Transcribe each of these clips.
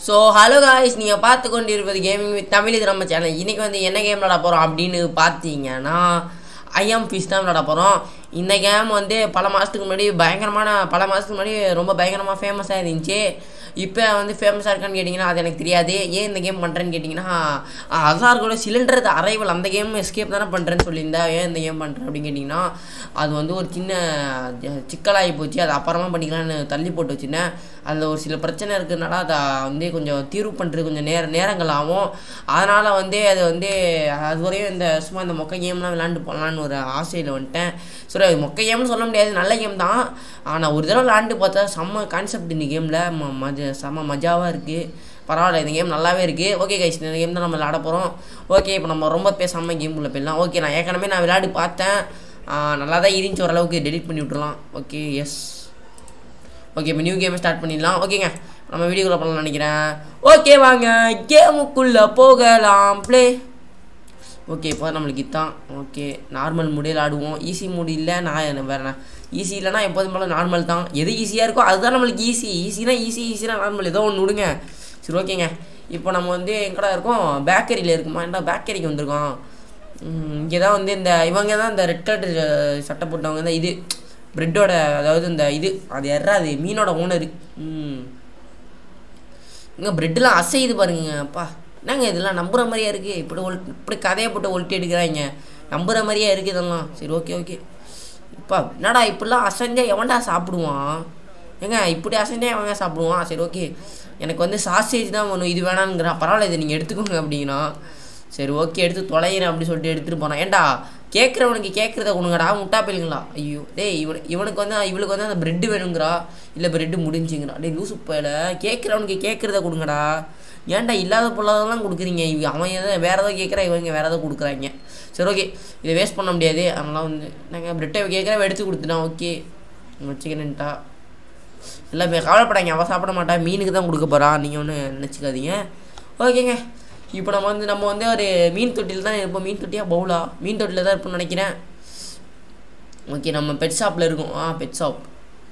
So hello guys நீங்கள் பார்த்து கொண்டு இருப்பது கேமிங் வித் தமிழ் இது நம்ம சேனல் இன்றைக்கி வந்து என்ன கேம் விளாட போகிறோம் அப்படின்னு பார்த்தீங்கன்னா ஐஎம் ஃபிஷ் தான் விளாட போகிறோம் இந்த கேம் வந்து பல மாதத்துக்கு முன்னாடி பயங்கரமான பல மாதத்துக்கு முன்னாடி ரொம்ப பயங்கரமாக ஃபேமஸாக இருந்துச்சு இப்போ வந்து ஃபேமஸாக இருக்கான்னு கேட்டிங்கன்னா அது எனக்கு தெரியாது ஏன் இந்த கேம் பண்ணுறேன்னு கேட்டிங்கன்னா அசார் கூட சிலிண்டர் அரைவல் அந்த கேம் எஸ்கேப் தானே பண்ணுறேன்னு சொல்லியிருந்தா ஏன் இந்த கேம் பண்ணுறேன் அப்படின்னு கேட்டிங்கன்னா அது வந்து ஒரு சின்ன ஜ- சிக்கலாகி போச்சு அது அப்புறமா பண்ணிக்கலாம்னு தள்ளி போட்டு வச்சுருந்தேன் அதில் ஒரு சில பிரச்சனை இருக்கிறதுனால அதை வந்து கொஞ்சம் தீர்வு பண்ணுறது கொஞ்சம் நேர நேரங்கள் ஆகும் அதனால் வந்து அது வந்து அது வரையும் இந்த சும்மா இந்த மொக்க கேம்லாம் விளாண்டு போகலான்னு ஒரு ஆசையில் வந்துட்டேன் சரி அது மொக்க கேம்னு சொல்ல முடியாது நல்ல கேம் தான் ஆனால் ஒரு தடவை விளாண்டு பார்த்தா செம்ம கான்செப்ட் இந்த கேமில் ம மஜ செம்ம மஜாவாக இருக்குது பரவாயில்ல இந்த கேம் நல்லாவே இருக்குது ஓகே கைஸ் இந்த கேம் தான் நம்ம விளாட போகிறோம் ஓகே இப்போ நம்ம ரொம்ப பேசாமல் கேம் உள்ள போயிடலாம் ஓகே நான் ஏற்கனவே நான் விளையாடி பார்த்தேன் ஆ, நல்லா தான் இருந்துச்சு ஓரளவுக்கு டெலிட் பண்ணி விட்டுறலாம் ஓகே எஸ் ஓகே இப்போ நியூ கேமை ஸ்டார்ட் பண்ணிடலாம் ஓகேங்க நம்ம வீடியோக்குள்ள பண்ணலாம் நினைக்கிறேன் ஓகே வாங்க கேமுக்குள்ளே போகலாம் ப்ளே ஓகே இப்போ நம்மளுக்கு இதான் ஓகே நார்மல் மூடியில் ஆடுவோம் ஈஸி மூடி இல்லை நான் வேறு ஈஸி இல்லைனா எப்போதும் போல நார்மல் தான் எது ஈஸியாக இருக்கோ அதுதான் நம்மளுக்கு ஈஸி ஈஸினா ஈஸி ஈஸினா நார்மல் ஏதோ ஒன்று விடுங்க சரி ஓகேங்க இப்போ நம்ம வந்து எங்கடா இருக்கோம் பேக்கரியில் இருக்குமா என்ன பேக்கரிக்கு வந்திருக்கோம் இங்கே தான் வந்து இந்த இவங்க தான் இந்த ரெட் கலர் சட்டை போட்டவங்க தான் இது பிரெட்டோட அதாவது இந்த இது அது எறாது மீனோட ஓனர் ம் இங்கே பிரெட்டெலாம் அசையுது பாருங்க அப்பா என்னங்க இதெல்லாம் நம்புகிற மாதிரியா இருக்குது இப்படி ஒல் இப்படி கதையை போட்டு ஒல்ட்டி எடுக்கிறாங்க நம்புகிற மாதிரியா இருக்குது இதெல்லாம் சரி ஓகே ஓகே இப்போ என்னடா இப்படிலாம் அசைஞ்சா எவன்டா சாப்பிடுவான் ஏங்க இப்படி அசைஞ்சா எவங்க சாப்பிடுவான் சரி ஓகே எனக்கு வந்து சாசேஜ் தான் வேணும் இது வேணாங்கிறா பரவாயில்ல இதை நீங்கள் எடுத்துக்கோங்க அப்படின்னா சரி ஓகே எடுத்து தொலைகிறேன் அப்படி சொல்லிட்டு எடுத்துகிட்டு போனான் ஏன்டா கேட்குறவனுக்கு கேட்குறத கொடுங்கடா முட்டா பிள்ளைங்களா ஐயோ டேய் இவனு இவனுக்கு வந்து இவளுக்கு வந்து அந்த பிரெட்டு வேணுங்கிறா இல்லை பிரெட்டு முடிஞ்சுங்கிறா டேய் லூசு போயில கேட்குறவனுக்கு கேட்குறத கொடுங்கடா ஏன்டா இல்லாத பொல்லாதெல்லாம் கொடுக்குறீங்க இவ அவன் எதை வேறு ஏதோ கேட்குறா இவங்க வேறு ஏதோ கொடுக்குறாங்க சரி ஓகே இதை வேஸ்ட் பண்ண முடியாது அதனால் வந்து நாங்கள் பிரெட்டை கேட்குறேன் எடுத்து கொடுத்துட்டான் ஓகே வச்சுக்கிறேன்ட்டா இல்லை இப்போ கவலைப்படாங்க அவள் சாப்பிட மாட்டா மீனுக்கு தான் கொடுக்க போகிறா நீங்கள் ஒன்றும் நினச்சிக்காதீங்க ஓகேங்க இப்போ நம்ம வந்து நம்ம வந்து ஒரு மீன் தொட்டியில் தான் இருப்போம் மீன் தொட்டியா பவுலா மீன் தொட்டியில் தான் இருப்போம்னு நினைக்கிறேன் ஓகே நம்ம பெட் ஷாப்பில் இருக்கோம் ஆ பெட் ஷாப்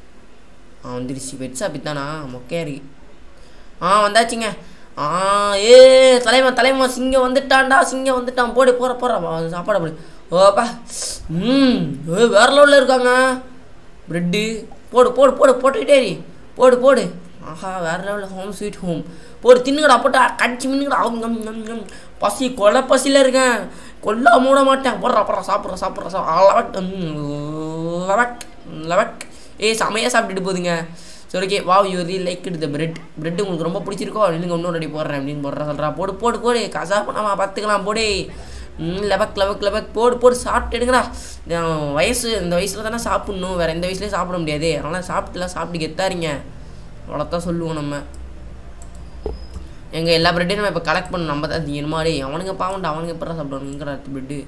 ஆ வந்துருச்சு பெட் ஷாப் இதானா மொக்கையாக இருக்கு ஆ வந்தாச்சுங்க ஆ ஏ தலைவன் தலைவன் சிங்கம் வந்துட்டான்டா சிங்கம் வந்துட்டான் போடு போற போற சாப்பாடு போடு ஓப்பா ம் ஏ வேற லெவலில் இருக்காங்க ப்ரெட்டு போடு போடு போடு போட்டுக்கிட்டே இரு. போடு போடு ஆஹா வேற லெவலில் ஹோம் ஸ்வீட் ஹோம் போடு தின்னுங்கடா போட்டு கடிச்சு மின்னுங்கடா அவங்க கம், கம், கம். பசி கொலை பசியில் இருக்கேன் கொல்ல மூட மாட்டேன் போடுறா போடுறா சாப்பிட்றா சாப்பிட்றா சாப்பிட்றா லவக் லவக் லவக் ஏய் செமையாக சாப்பிட்டுட்டு போகுதுங்க சரி okay wow you real like the bread bread உங்களுக்கு ரொம்ப பிடிச்சிருக்கோ இல்லைங்க இன்னொரு அடி போடுறேன் அப்படின்னு போடுறா சொல்கிறா போடு போடு போடு கசா பண்ணாமா பார்த்துக்கலாம் போடு ம் லெவக் லெவக் லெவக் போடு போடு சாப்பிட்டு எடுங்கடா நான் வயசு இந்த வயசில் தானே சாப்பிட்ணும் வேறு எந்த வயசுலேயும் சாப்பிட முடியாது அதனால் சாப்பிட்டுலாம் சாப்பிட்டு கெத்தாரிங்க அவ்வளோத்தான் சொல்லுவோம் நம்ம எங்கள் எல்லா பிரெட்டையும் நம்ம இப்போ கலெக்ட் பண்ணணும் நம்ம தான் திங்கணுமா டேய் அவனுங்க பாவண்டா அவனுங்க எப்படா சாப்பிடுவானுங்கிற பிரெட்டு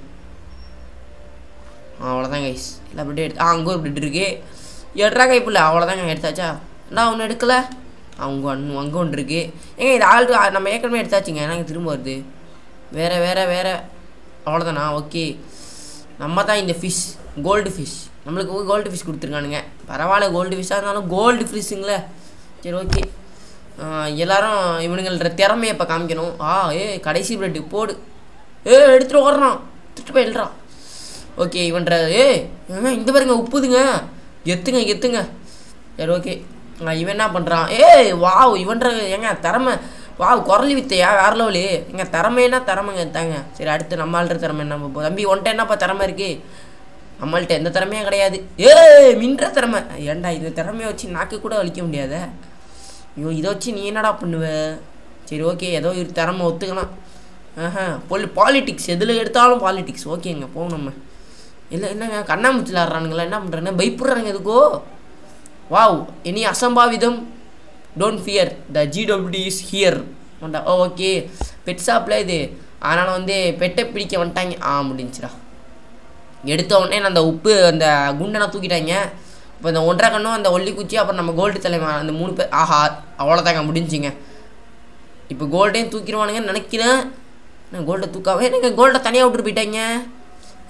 அவ்வளோதான் கைஸ் எல்லா பிரெட்டும் எடுத்து ஆ அங்கே ஒரு பிரெட் இருக்கு எட்ரா கைப்பில்ல அவ்வளோதாங்க எடுத்தாச்சா நான் ஒன்று எடுக்கல அவங்க ஒன்று அங்கே ஒன்று இருக்கு ஏங்க இது ஆல்ரெடி நம்ம ஏற்கனவே எடுத்தாச்சுங்க எனக்கு திரும்ப வருது வேற வேற வேற அவ்வளோதானா ஓகே நம்ம தான் இந்த ஃபிஷ் கோல்டு ஃபிஷ் நம்மளுக்கு கோல்டு ஃபிஷ் கொடுத்துருக்கானுங்க பரவாயில்ல கோல்டு ஃபிஷ்ஷாக இருந்தாலும் கோல்டு ஃபிஷ்ஷுங்களே சரி ஓகே எல்லாரும் இவனுங்களோட திறமையை இப்போ காமிக்கணும் ஆ ஏ கடைசி பிரெட்டு போடு ஏ எடுத்துகிட்டு ஓடுறான் திட்டு போய் எழுறான் ஓகே இவன்ற ஏ ஏங்க இந்த பாருங்க உப்புதுங்க எத்துங்க எத்துங்க சரி ஓகே இவன் என்ன பண்ணுறான் ஏய் வாவ் இவன்ற ஏங்க திறமை வாவ் குரலி வித்தையா வேற லெவலு எங்க திறமைன்னா திறமைங்க தாங்க சரி அடுத்து நம்ம ஆள்ற திறமை என்ன போ தம்பி ஒன்ட்ட என்னப்பா திறமை இருக்கு நம்மள்ட்ட எந்த திறமையும் கிடையாது ஏய் மின்ற திறமை ஏன்டா இந்த திறமையை வச்சு நாக்கு கூட வலிக்க முடியாதே ஐயோ இதை வச்சு நீ என்னடா பண்ணுவ சரி ஓகே ஏதோ ஒரு திறமை ஒத்துக்கலாம் ஆஹா பொல் பாலிட்டிக்ஸ் எதில் எடுத்தாலும் பாலிட்டிக்ஸ் ஓகேங்க போவோம் நம்ம இல்லை என்னங்க கண்ணாமூச்சில் ஆடுறானுங்களா என்ன பண்ணுறாங்க பயப்படுறாங்க எதுக்கோ வாவ் எனி அசம்பாவிதம் don't fear the GWD is here oh okay pet ஷாப்பில் இது அதனால் வந்து பெட்டை பிடிக்க வந்துட்டாங்க ஆ முடிஞ்சுடா எடுத்த உடனே நான் அந்த உப்பு அந்த குண்டனை தூக்கிட்டாங்க இப்போ இந்த ஒன்றரை கண்ணும் அந்த ஒல்லி குச்சி அப்புறம் நம்ம கோல்டு தலைவன் அந்த மூணு பேர் ஆஹா அவ்வளோதாங்க முடிஞ்சுங்க இப்போ கோல்டையும் தூக்கிடுவானுங்கன்னு நினைக்கிறேன் நான் கோல்டை தூக்காவே எனக்கு கோல்டை தனியாக விட்டுட்டு போயிட்டாங்க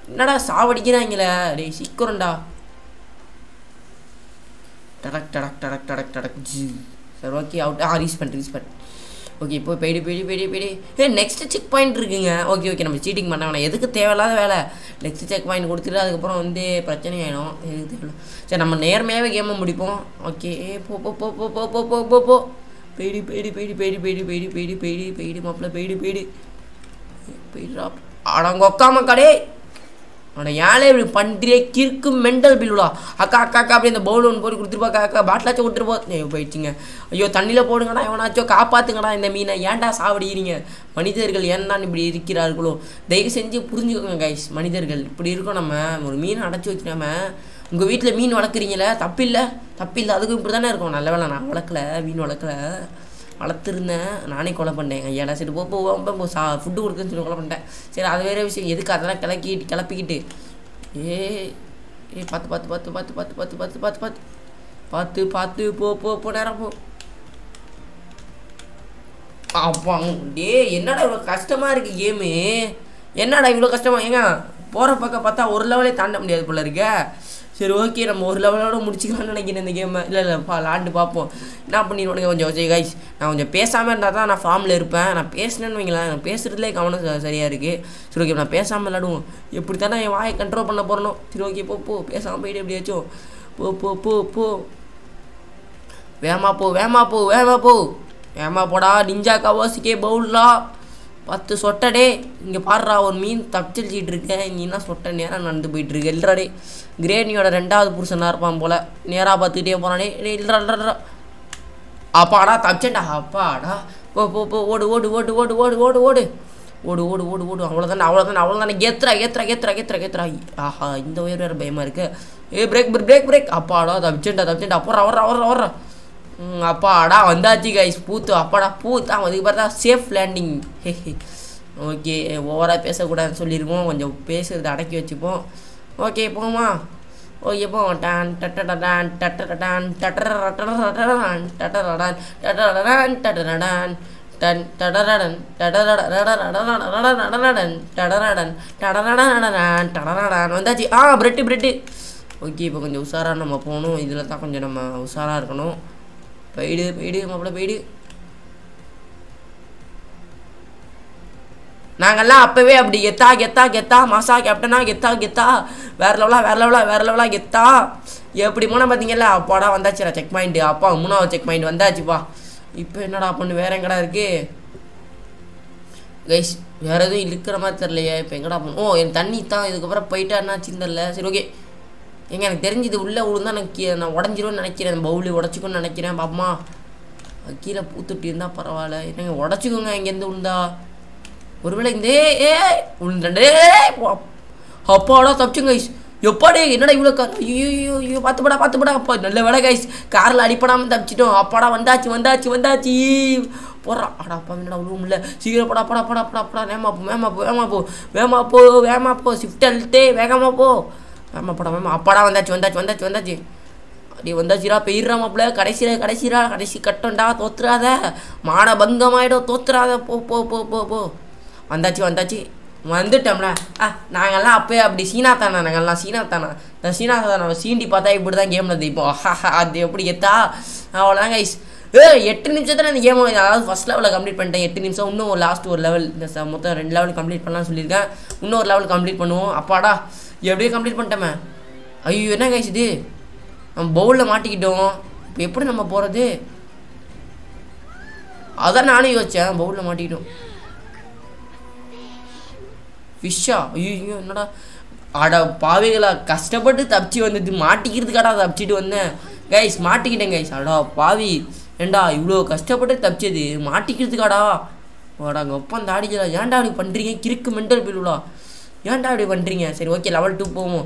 என்னடா சாவடிக்கிறாங்களே டேய் சீக்கிரம்டா டடக் டடக் டடக் டடக் டடக் ஜி சரி ஓகே அவுட் ஆ ரீஸ் பண்ணு ரீஸ் பண்ணு ஓகே இப்போ போயிடு போயிடு போயிடு போயிடு ஏ நெக்ஸ்ட் செக் பாயிண்ட் இருக்குங்க ஓகே ஓகே நம்ம சீட்டிங் பண்ண வேணாம் எதுக்கு தேவையில்லாத வேலை நெக்ஸ்ட் செக் பாயிண்ட் கொடுத்துட்டு அதுக்கப்புறம் வந்து பிரச்சனை ஆகிடும் எதுக்கு தேவையில்ல சரி நம்ம நேர்மையாகவே கேமை முடிப்போம் ஓகே போ போ போ போ போ போ போ போ போ போயிடு போயிடு போயிடு போயிடு போயிடு போயிடு போயிடு போயிடு போயிடு மாப்பிள்ள போயிடு போயிடு போயிடுறா அடங்க உக்காம கடே அட ஏழை இப்படி பண்ணுறியே கிறுக்கு மெண்டல் பில்லுடா அக்கா அக்கா அக்கா அப்படி இந்த பவுல் ஒன்று போட்டு கொடுத்துருப்பா அக்கா அக்கா பாட்டிலாச்சும் கொடுத்துருப்போ ஏய் போயிடுச்சிங்க ஐயோ தண்ணியில் போடுங்கடா எவனாச்சும் காப்பாற்றுங்கடா இந்த மீனை ஏன்டா சாவடிக்கிறீங்க மனிதர்கள் ஏன்தான் இப்படி இருக்கிறார்களோ தயவு செஞ்சு புரிஞ்சுக்கோங்க கைஸ் மனிதர்கள் இப்படி இருக்கோம் நம்ம ஒரு மீனை அடைச்சி வச்சிடாம உங்கள் வீட்டில் மீன் வளர்க்குறீங்களே தப்பில்லை தப்பில்லை அதுக்கும் இப்படி தானே இருக்கும் நல்ல வேலை நான் வளர்க்கல மீன் வளர்க்கல வளர்த்துருந்தேன் நானே கொலை பண்ணேன் ஐயாடா சரி போ போ போ, போ சா ஃபுட்டு கொடுக்குன்னு சொல்லி கொலை பண்ணிட்டேன் சரி அது வேற விஷயம் எதுக்கு அதெல்லாம் கிளக்கிட்டு கிளப்பிக்கிட்டு ஏ ஏ பார்த்து பார்த்து பார்த்து பார்த்து பார்த்து பார்த்து பார்த்து பார்த்து பார்த்து பார்த்து பார்த்து போ போ போ நேரம் போ அப்பா டே என்னடா இவ்வளோ கஷ்டமாக இருக்குது கேமு என்னடா இவ்வளோ கஷ்டமா ஏங்க போகிற பக்கம் பார்த்தா ஒரு லெவலே தாண்ட முடியாது போல இருக்க சரி ஓகே நம்ம ஒரு லெவலோட முடிச்சுக்கலாம்னு நினைக்கிறேன் இந்த கேமை இல்லை இல்லை பா விளாண்டு பார்ப்போம் என்ன பண்ணிடுவானுங்க கொஞ்சம் சரி கைஸ் நான் கொஞ்சம் பேசாமல் இருந்தால் தான் நான் ஃபார்மில் இருப்பேன் நான் பேசினேன்னு வைங்களேன் நான் பேசுகிறதுலே கவனம் ச- சரியா இருக்குது சரி ஓகே நான் பேசாமல் விளாடுவோம் எப்படி தானே என் வாயை கண்ட்ரோல் பண்ண போகிறனோ சரி ஓகே போ போ பேசாமல் போயிட்டு எப்படியாச்சும் போ போ போ போ வேமா போ வேமா போ வேமா போ வேமா போடா நிஞ்சா கவாசிக்கே பவுல்லா பத்து சொட்டடே இங்கே பாடுறா ஒரு மீன் தப்பிச்சிட்டு இருக்கேன் நீ என்ன சொட்ட நேராக நடந்து போயிட்டு இருக்க இல்லடே கிரேனியோட ரெண்டாவது புருஷனாக இருப்பான் போல நேராக பார்த்துக்கிட்டே போகிறானே இல்லடா இல்லடா அப்பாடா தப்பிச்சேன்டா அப்பாடா போ போ போ ஓடு ஓடு ஓடு ஓடு ஓடு ஓடு ஓடு ஓடு ஓடு ஓடு ஓடு அவ்வளோதானே அவ்வளோதானே அவ்வளோதானே கேத்துறா கேத்துறா கேத்துறா கேத்துறா கேத்துறா ஆஹா இந்த உயர் வேறு பயமாக இருக்கு ஏ பிரேக் பிரேக் பிரேக் அப்பாடா தப்பிச்சேன்டா தப்பிச்சேன்டா அப்புறம் வர்றா வர்றா வர்றா ம், அப்பாடா வந்தாச்சு கைஸ் பூத்து அப்பாடா பூத்து அவன் அதுக்கு பார்த்தா சேஃப் லேண்டிங் ஓகே ஓவராக பேசக்கூடாதுன்னு சொல்லியிருக்கோம் கொஞ்சம் பேசுறது அடக்கி வச்சுப்போம் ஓகே போமா ஓகே போ டான் டட்டடான் டட்டடான் டட்டரட்டரட்டடான் டட்டடான் டட்டடான் டட்டடான் டன் டடரடன் டடரடடடடடடடடடன் டடரடன் டடரடடடடன் டடரடன் வந்தாச்சு ஆ பிரெட்டு பிரெட்டு ஓகே இப்போ கொஞ்சம் உஷாராக நம்ம போகணும் இதில் தான் கொஞ்சம் நம்ம உஷாராக இருக்கணும் போயிடு போயிடு மாப்பிள்ள போயிடு நாங்கெல்லாம் அப்போவே அப்படி கெத்தா கெத்தா கெத்தா மாசா கேப்டனா கெத்தா கெத்தா வேற லெவலா வேற லெவலா வேற லெவலா கெத்தா எப்படி போனால் பார்த்தீங்கல்ல அப்பாடா வந்தாச்சுடா செக் பாயிண்ட்டு அப்பா மூணாவது செக் பாயிண்ட் வந்தாச்சுப்பா இப்போ என்னடா பண்ணு வேற எங்கடா இருக்கு கைஸ் வேற எதுவும் இழுக்கிற மாதிரி தெரியலையே இப்போ எங்கடா போகணும் ஓ என் தண்ணி தான் இதுக்கப்புறம் போயிட்டா என்னாச்சுன்னு தெரில சரி ஓகே ஏங்க எனக்கு தெரிஞ்சு இது உள்ளே விழுந்தா எனக்கு கீ- நான் உடஞ்சிரும்னு நினைக்கிறேன் பவுலி உடச்சிக்கும்னு நினைக்கிறேன் பாப்பமா அது கீழே பூத்துட்டு இருந்தால் பரவாயில்ல என்னங்க உடச்சிக்கோங்க இங்கேருந்து விழுந்தா ஒருவேளை இந்த ஏ விழுந்தே அப்பாடா தப்பிச்சுங்க கைஸ் எப்பாடே என்னடா இவ்வளோ கார் ஐயோ ஐயோ ஐயோ பார்த்துப்படா பார்த்துப்படா அப்பா நல்ல வேலை கைஸ் காரில் அடிப்படாமல் தப்பிச்சிட்டோம் அப்பாடா வந்தாச்சு வந்தாச்சு வந்தாச்சு போடுறா அடா அப்பா என்னடா விழுவ முடியல சீக்கிரம் படா படா படா படா படா வேமா போ வேமா போ வேமா போ வேமா போ வேமா போ ஷிஃப்ட் அழுத்தே வேகமாக போ வேமா போடா வேமா அப்பாடா வந்தாச்சு வந்தாச்சு வந்தாச்சு வந்தாச்சு அப்படி வந்தாச்சுரா பெயிடுறா மாப்பிள்ள கடைசியில் கடைசிரா கடைசி கட்டம்டா தோத்துறாத மான பங்கமாயிடும் தோத்துறாத போ போ போ போ போ வந்தாச்சு வந்தாச்சு வந்துட்டோம்ல ஆ நாங்கெல்லாம் அப்போயே அப்படி சீனா தானே நாங்கெல்லாம் சீனா தானே இந்த சீனா தானே சீண்டி பார்த்தா இப்படி தான் கேமில் ஜெயிப்போம் அது எப்படி எத்தா அவ்வளோதான் கைஸ் ஏ எட்டு நிமிஷத்தில் இந்த கேம் அதாவது ஃபஸ்ட் லெவலில் கம்ப்ளீட் பண்ணிட்டேன் எட்டு நிமிஷம் இன்னும் ஒரு லாஸ்ட் ஒரு லெவல் இந்த ச- மொத்தம் ரெண்டு லெவல் கம்ப்ளீட் பண்ணலாம்னு சொல்லியிருக்கேன் இன்னும் ஒரு லெவல் கம்ப்ளீட் பண்ணுவோம் அப்பாடா எப்படியோ கம்ப்ளீட் பண்ணிட்டோமே ஐயோ என்ன கைஸ் இது நம்ம பவுலில் மாட்டிக்கிட்டோம் இப்போ எப்படி நம்ம போகிறது அதான் நானும் யோசித்தேன் பவுலில் மாட்டிக்கிட்டோம் ஃபிஷ்ஷா ஐயோ என்னடா அட பாவிகளா கஷ்டப்பட்டு தப்பிச்சு வந்தது மாட்டிக்கிறதுக்காடா தப்பிச்சிட்டு வந்தேன் கைஸ் மாட்டிக்கிட்டேன் கைஸ் அடா பாவி ஏண்டா இவ்வளோ கஷ்டப்பட்டு தப்பிச்சது மாட்டிக்கிறதுக்காடா வாடா ஒப்பம் தாடிச்சா ஏன்டா அப்படி பண்ணுறீங்க கிறுக்கு மெண்டல் பில்லுடா ஏன்டா அப்படி பண்ணுறீங்க சரி ஓகே லெவல் டூ போவோம்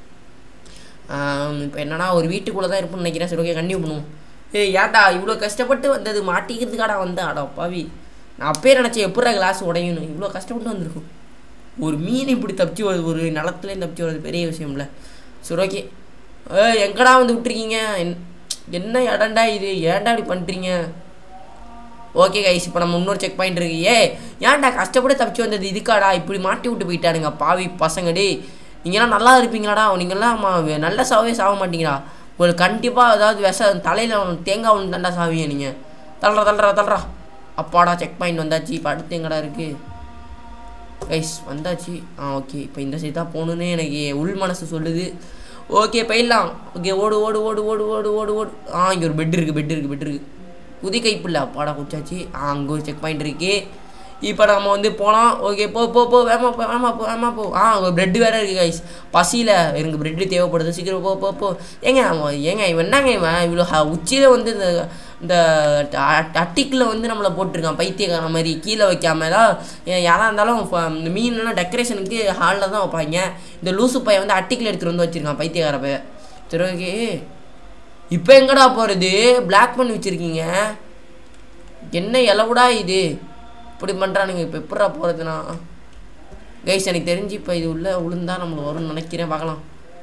இப்போ என்னன்னா ஒரு வீட்டுக்குள்ளே தான் இருப்போம்னு நினைக்கிறேன் சரி ஓகே கண்டினியூ பண்ணுவோம் ஏய் ஏன்டா இவ்வளோ கஷ்டப்பட்டு வந்தது மாட்டிக்கிறதுக்காடா வந்தேன் அடா பாவி நான் அப்பயே நினச்சேன் எப்படா கிளாஸ் உடையணும் இவ்வளோ கஷ்டப்பட்டு வந்திருக்கும் ஒரு மீன் இப்படி தப்பிச்சு வருது ஒரு நிலத்துலேயும் தப்பிச்சு வருது பெரிய விஷயம்ல சரி ஓகே ஏ எங்கடா வந்து விட்டுருக்கீங்க என்- என்ன இடம்டா இது ஏன்டா இப்படி பண்ணுறீங்க ஓகே கைஸ் இப்போ நம்ம இன்னொரு செக் பாயிண்ட் இருக்கு ஏ ஏன்டா கஷ்டப்பட்டு தப்பிச்சு வந்தது இதுக்காடா இப்படி மாட்டி விட்டு போயிட்டானுங்க பாவி பசங்க டேய் நீங்களாம் நல்லா இருப்பீங்களாடா நீங்களாம் ம- நல்ல சாவே சாக மாட்டீங்களா உங்களுக்கு கண்டிப்பாக ஏதாவது விஷ தலையில் தேங்காய் ஒன்று தண்டா சாவீங்க நீங்கள் தள்ளுறா தள்ளுறா தள்ளுறா அப்பாடா செக் பாயிண்ட் வந்தாச்சு இப்போ அடுத்து எங்கடா இருக்குது கைஸ் வந்தாச்சு ஆ ஓகே இப்போ இந்த சைடு தான் போகணுன்னு எனக்கு உள் மனசு சொல்லுது ஓகே போயிடலாம் ஓகே ஓடு ஓடு ஓடு ஓடு ஓடு ஓடு ஓடு ஆ இங்கே ஒரு பெட் இருக்குது பெட் இருக்குது பெட் இருக்குது குதி கைப்பில்ல அப்பாடா குச்சாச்சு ஆ அங்கே ஒரு செக் பாயிண்ட் இருக்கு இப்போ நம்ம வந்து போகலாம் ஓகே போ போ போ வேமா போ வேமா போ வேமா போ ஆ ஒரு பிரெட் வேறு இருக்குது கைஸ் பசியில் எனக்கு பிரெட்டு தேவைப்படுது சீக்கிரம் போ போ போ ஏங்க அவன் ஏங்க இவன் என்னங்க இவன் இவ்வளோ உச்சியில் வந்து இந்த இந்த அட்டிக்கில் வந்து நம்மளை போட்டிருக்கான் பைத்தியக்கார மாதிரி கீழே வைக்காம தான் ஏன் யாராக இருந்தாலும் ஃப- இந்த மீன்லாம் டெக்கரேஷனுக்கு ஹாலில் தான் வைப்பாங்க இந்த லூசு பையன் வந்து அட்டிக்கில் எடுத்துகிட்டு வந்து வச்சுருக்கான் பைத்தியக்கார பையன் சரி ஓகே இப்போ எங்கடா போகிறது பிளாக் பண்ணி வச்சுருக்கீங்க என்ன இலவுடா இது இப்படி பண்ணுறானுங்க இப்போ எப்படா போகிறதுனா கைஸ் எனக்கு தெரிஞ்சு இப்போ இது உள்ள உளுந்தா நம்மளுக்கு வரும்னு நினைக்கிறேன் பார்க்கலாம்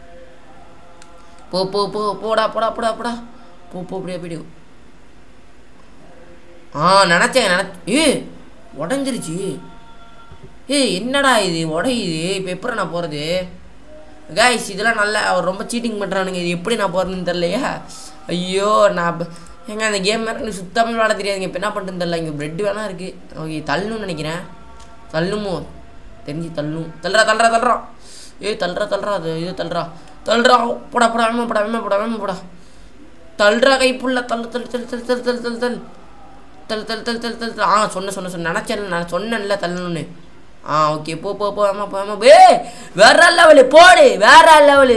போ போ போ போடா போடா போடா போடா போ போ அப்படியே போயிடு ஆ நினச்சேன் நினச்ச ஏ உடஞ்சிருச்சு ஏய் என்னடா இது உடையுது இப்போ எப்படி நான் போகிறது கைஸ் இதெல்லாம் நல்லா அவர் ரொம்ப சீட்டிங் பண்ணுறானுங்க இது எப்படி நான் போகிறதுன்னு தெரியலையா ஐயோ நான் இப்ப- ஏங்க அந்த கேம் வேறு எனக்கு சுத்தமாக விளாட தெரியாதுங்க இப்போ என்ன பண்ணுறதுன்னு தெரியல இங்கே பிரெட் வேணா இருக்குது ஓகே தள்ளணும்னு நினைக்கிறேன் தள்ளுமோ தெரிஞ்சு தள்ளும் தள்ளுறா தள்ளுறா தள்ளுறா ஏய் தள்ளுறா தள்ளுறா அது இது தள்ளுறா தள்ளுறா போடா போடா வேமா போடா வேமா போடா வேமா போடா தள்ளுறா கைப்புள்ள தள்ளு தள்ளு தள்ளு தள்ளு தள்ளு தள்ளு தள்ளு தள்ளு தள்ளு தள்ளு தள்ளு தள்ளு தள்ளு ஆ சொன்ன சொன்ன சொன்ன நினச்சேன் நான் சொன்னேன்ல தள்ளணும்னு ஆ ஓகே போ போ போ ஆமா போ ஆமா ஏ வேற லெவலு போடு வேற லெவலு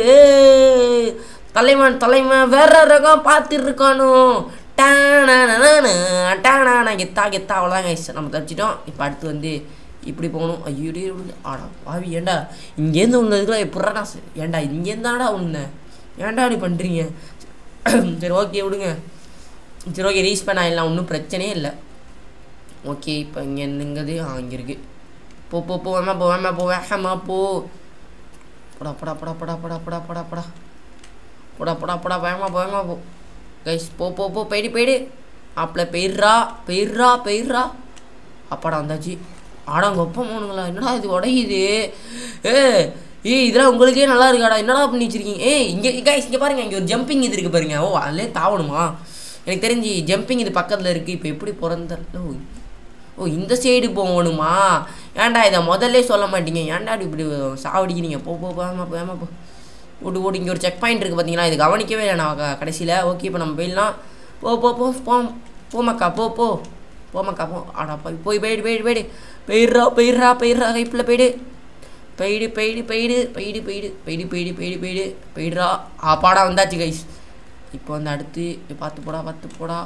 தலைவன் தலைவன் வேற ரகம் பார்த்துட்டு இருக்கானோ டானானானா, டானானா, கெத்தா கெத்தா அவ்வளோதான் கைஸ் நம்ம தப்பிச்சிட்டோம் இப்போ அடுத்து வந்து இப்படி போகணும் ஐயோ டேய், விழுந்து. ஆடா பாவி ஏன்டா இங்கேருந்து விழுந்ததுக்குலாம் எப்படா நான் செ- ஏன்டா இங்கேருந்தாடா விழுந்தேன் ஏன்டா இப்படி பண்ணுறீங்க சரி ஓகே விடுங்க சரி ஓகே ரீச் பண்ண ஆயிடலாம் ஒன்றும் பிரச்சனையே இல்லை ஓகே இப்போ இங்கே என்னங்கிறது ஆ இங்கே இருக்குது போ போ போ வேமா போ வேமா போ வேகமா போ போடா போடா போடா போடா போடா போடா போடா போடா போடா போடா போடா வேகமா போ வேகமா போ கைஸ் போ போ போ போயிடு போயிடு ஆப்பில் பெயிர்றா பெயிர்றா பெயிர்றா அப்பாடா வந்தாச்சு ஆடாங்க ஒப்ப போனுங்களா என்னடா இது உடையுது ஏ ஏய் இதெல்லாம் உங்களுக்கே நல்லா இருக்காடா என்னடா பண்ணி வச்சிருக்கீங்க ஏய் இங்கே கைஸ் இங்கே பாருங்க இங்கே ஒரு ஜம்பிங் இது இருக்குது பாருங்க ஓ அதிலே தாவணுமா எனக்கு தெரிஞ்சு ஜம்பிங் இது பக்கத்தில் இருக்குது இப்போ எப்படி பிறந்த ஓ ஓ இந்த சைடு போகணுமா ஏன்டா இதை முதல்ல சொல்ல மாட்டீங்க ஏன்டா இப்படி சாவடிக்கிறீங்க போ போ போமா போமா போ ஓடு ஓடு இங்கே ஒரு செக் பாயிண்ட் இருக்குது பார்த்தீங்களா இது கவனிக்கவே இல்லை நான் க- கடைசியில் ஓகே இப்போ நம்ம போயிடலாம் போ போ போ போ போமாக்கா போ போ போமாக்கா போ ஆடா போய் போய் போயிடு போயிடு போயிடு போயிடுறா போயிடுறா போயிடுறா கைப்பில் போயிடு போயிடு போயிடு போயிடு போயிடு போயிடு போயிடு போயிடு போயிடு போயிடு போயிடுறா ஆப்பாடா வந்தாச்சு கைஸ் இப்போ வந்து அடுத்து இப்படி பார்த்து போடா பார்த்து போடா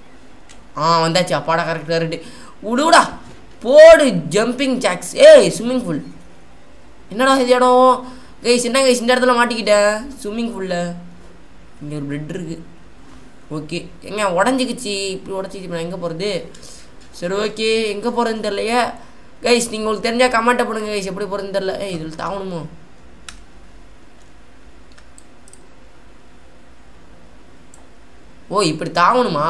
ஆ வந்தாச்சு அப்பாடா கரெக்ட் கரெக்டு விடுடா போடு ஜம்பிங் ஜாக்ஸ் ஏய் ஸ்விம்மிங் பூல் என்னடா இது இடம் கைஸ் என்ன கைஸ் இந்த இடத்துல மாட்டிக்கிட்டேன் ஸ்விம்மிங் பூலில் இங்கே ஒரு பிரெட் இருக்குது ஓகே எங்க உடஞ்சிக்கிச்சு இப்படி உடச்சிச்சு இப்போ நான் எங்கே போகிறது சரி ஓகே எங்கே போகிறதுன்னு தெரியலையே கைஸ் நீங்கள் உங்களுக்கு தெரிஞ்சால் கமெண்ட்டை பண்ணுங்க கைஸ் எப்படி போகிறதுன்னு தெரில ஏய் இதில் தாவணுமோ ஓ இப்படி தாவணுமா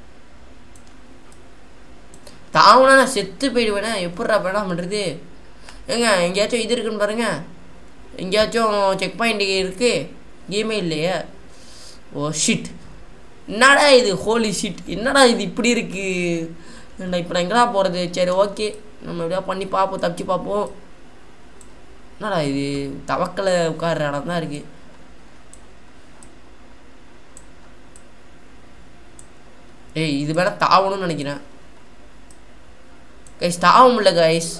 தாவனா நான் செத்து போயிடுவேனே எப்பட்றா வேணாம் பண்ணுறது ஏங்க எங்கேயாச்சும் இது இருக்குன்னு பாருங்க எங்கேயாச்சும் செக் பாயிண்ட் இருக்கு கேமே இல்லையே ஓ ஷிட் என்னடா இது ஹோலி ஷிட் என்னடா இது இப்படி இருக்கு ஏன்டா இப்போ நான் எங்கடா போகிறது சரி ஓகே நம்ம எப்படியா பண்ணி பார்ப்போம் தப்பிச்சு பார்ப்போம் என்னடா இது தவக்கலை உட்கார்ற இடம் தான் இருக்குது ஏய் இது வேணா தாவணும்னு நினைக்கிறேன் கைஸ் தாவ முடியல கைஸ்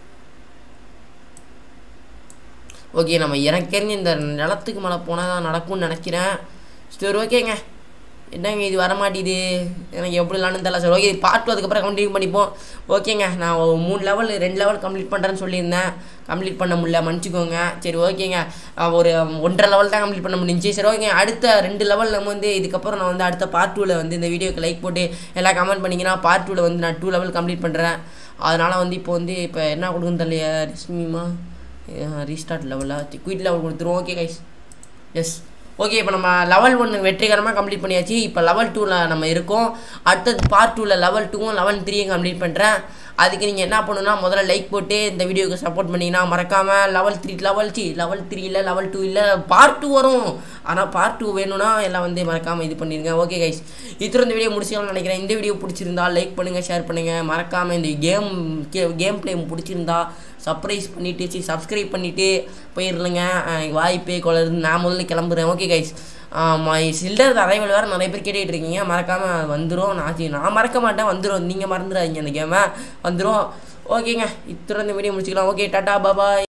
ஓகே நம்ம எனக்கு தெரிஞ்ச இந்த நிலத்துக்கு மேலே போனால் தான் நடக்கும்னு நினைக்கிறேன் சரி ஓகேங்க என்னங்க இது வர மாட்டேது எனக்கு எப்படி விளாட்னு தெரியல சரி ஓகே பார்ட் டூ அதுக்கப்புறம் கண்டினியூ பண்ணிப்போம் ஓகேங்க நான் ஒரு மூணு லெவல் ரெண்டு லெவல் கம்ப்ளீட் பண்ணுறேன்னு சொல்லியிருந்தேன் கம்ப்ளீட் பண்ண முடியல மன்னிச்சிக்கோங்க சரி ஓகேங்க நான் ஒரு ஒன்றரை லெவல் தான் கம்ப்ளீட் பண்ண முடிஞ்சுச்சு சரி ஓகே அடுத்த ரெண்டு லெவல் நம்ம வந்து இதுக்கப்புறம் நான் வந்து அடுத்த பார்ட் டூவில் வந்து இந்த வீடியோக்கு லைக் போட்டு எல்லாம் கமெண்ட் பண்ணிங்கன்னா பார்ட் டூவில் வந்து நான் டூ லெவல் கம்ப்ளீட் பண்ணுறேன் அதனால் வந்து இப்போ வந்து இப்போ என்ன கொடுக்குன்னு தெரியலையா ரிஸ்மிமா ரீஸ்டார்ட் லெவலாக குயிட் லெவல் கொடுத்துருவோம் ஓகே கைஸ் எஸ் ஓகே இப்போ நம்ம லெவல் ஒன்று வெற்றிகரமாக கம்ப்ளீட் பண்ணியாச்சு இப்போ லெவல் டூவில் நம்ம இருக்கோம் அடுத்தது பார்ட் டூவில் லெவல் டூவும் லெவல் த்ரீயும் கம்ப்ளீட் பண்ணுறேன் அதுக்கு நீங்கள் என்ன பண்ணணும்னா முதல்ல லைக் போட்டு இந்த வீடியோக்கு சப்போர்ட் பண்ணிங்கன்னா மறக்காமல் level three level C level three இல்லை லெவல் டூ இல்லை பார்ட் டூ வரும் ஆனால் பார்ட் டூ வேணும்னா எல்லாம் வந்து மறக்காமல் இது பண்ணிடுங்க ஓகே கைஸ் இத்தனை இந்த வீடியோ முடிச்சுக்கலாம்னு நினைக்கிறேன் இந்த வீடியோ பிடிச்சிருந்தா லைக் பண்ணுங்கள் ஷேர் பண்ணுங்கள் மறக்காமல் இந்த கேம் கேம் பிளே பிடிச்சிருந்தா சர்ப்ரைஸ் பண்ணிவிட்டு சப்ஸ்கிரைப் பண்ணிவிட்டு போயிடலங்க எனக்கு வாய்ப்பே கொள்ளது நான் முதல்ல கிளம்புறேன் ஓகே கைஸ் சில்டர் அரைவல் வேறு நிறைய பேர் கேட்டுட்டு இருக்கீங்க மறக்காமல் வந்துடும் நான் நான் மறக்க மாட்டேன் வந்துடும் நீங்கள் மறந்துடாதீங்க அந்த கேமை வந்துடும் ஓகேங்க இத்தனை இந்த வீடியோ முடிச்சுக்கலாம் ஓகே டாட்டா பாபாய்